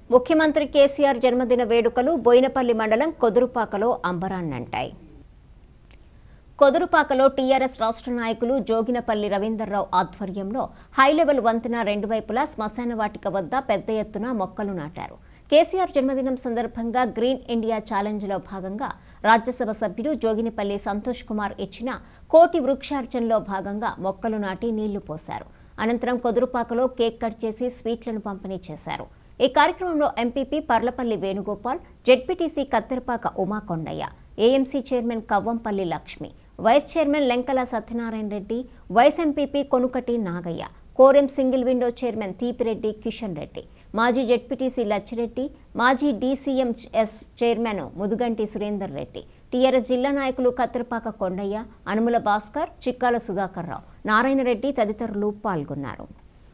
ముఖ్యమంత్రి కేసీఆర్ జన్మదిన వేడుకలు బోయినపల్లి మండలం కొదురుపాకలో అంబరాన్నంటాయి కొదురుపాకలో టీఆర్ఎస్ రాష్ట్ర నాయకులు జోగినపల్లి రవీందర్రావు ఆధ్వర్యంలో హైలెవెల్ వంతెన రెండు వైపులా శ్మశాన వాటిక వద్ద పెద్ద ఎత్తున మొక్కలు నాటారు కేసీఆర్ జన్మదినం సందర్భంగా గ్రీన్ ఇండియా ఛాలెంజ్లో భాగంగా రాజ్యసభ సభ్యుడు జోగినిపల్లి సంతోష్ కుమార్ ఇచ్చిన కోటి వృక్షార్చనలో భాగంగా మొక్కలు నాటి నీళ్లు పోశారు అనంతరం కొదురుపాకలో కేక్ కట్ చేసి స్వీట్లను పంపిణీ చేశారు ఈ కార్యక్రమంలో MPP Parlapalli Venugopal ZPTC Katterapaka Umakondaiah AMC chairman Kavvampalli Lakshmi vice chairman Lenkala Satyanarayana Reddy vice MPP Konukati Nagaiah Korem single window chairman Tipireddy Kishan Reddy మాజీ జెడ్పీటీసీ లచ్చిరెడ్డి మాజీ DCM S chairman Mudugunti Surender Reddy TRS జిల్లా నాయకులు కత్తెరపాక కొండయ్య అనుముల భాస్కర్ చిక్కాల సుధాకర్ రావు నారాయణ రెడ్డి తదితరులు పాల్గొన్నారు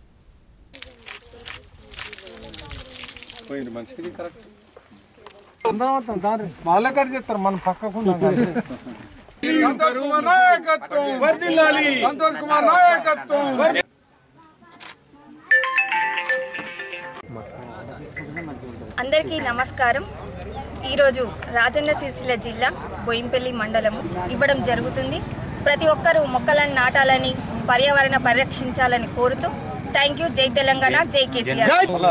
పోయింది మంచిది కరెక్ట్ వాళ్ళే కట్ చేస్తారు మనం పక్కకుండా సంతోష్ కుమార్ నాయకత్వం వర్ధిల్లాలి సంతోష్ కుమార్ నాయకత్వం అందరికీ నమస్కారం ఈరోజు రాజన్న సిరిసిల్ల జిల్లా బోయింపల్లి మండలము ఇవ్వడం జరుగుతుంది ప్రతి ఒక్కరూ మొక్కలను నాటాలని పర్యావరణ పరిరక్షించాలని కోరుతూ థ్యాంక్ యూ జై తెలంగాణ జై కేసీఆర్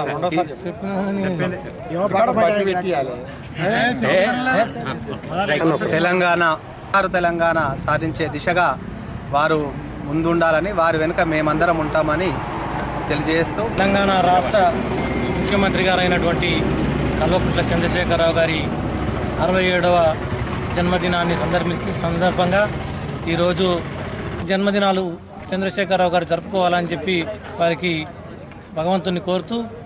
తెలంగాణ బంగారు తెలంగాణ సాధించే దిశగా వారు ముందుండాలని వారి వెనుక మేమందరం ఉంటామని తెలియజేస్తూ తెలంగాణ రాష్ట్ర ముఖ్యమంత్రి గారైనటువంటి కల్వకుంట్ల చంద్రశేఖరరావు గారి అరవై ఏడవ జన్మదినాన్ని సందర్భి సందర్భంగా ఈరోజు జన్మదినాలు చంద్రశేఖరరావు గారు జరుపుకోవాలని చెప్పి వారికి భగవంతుని కోరుతూ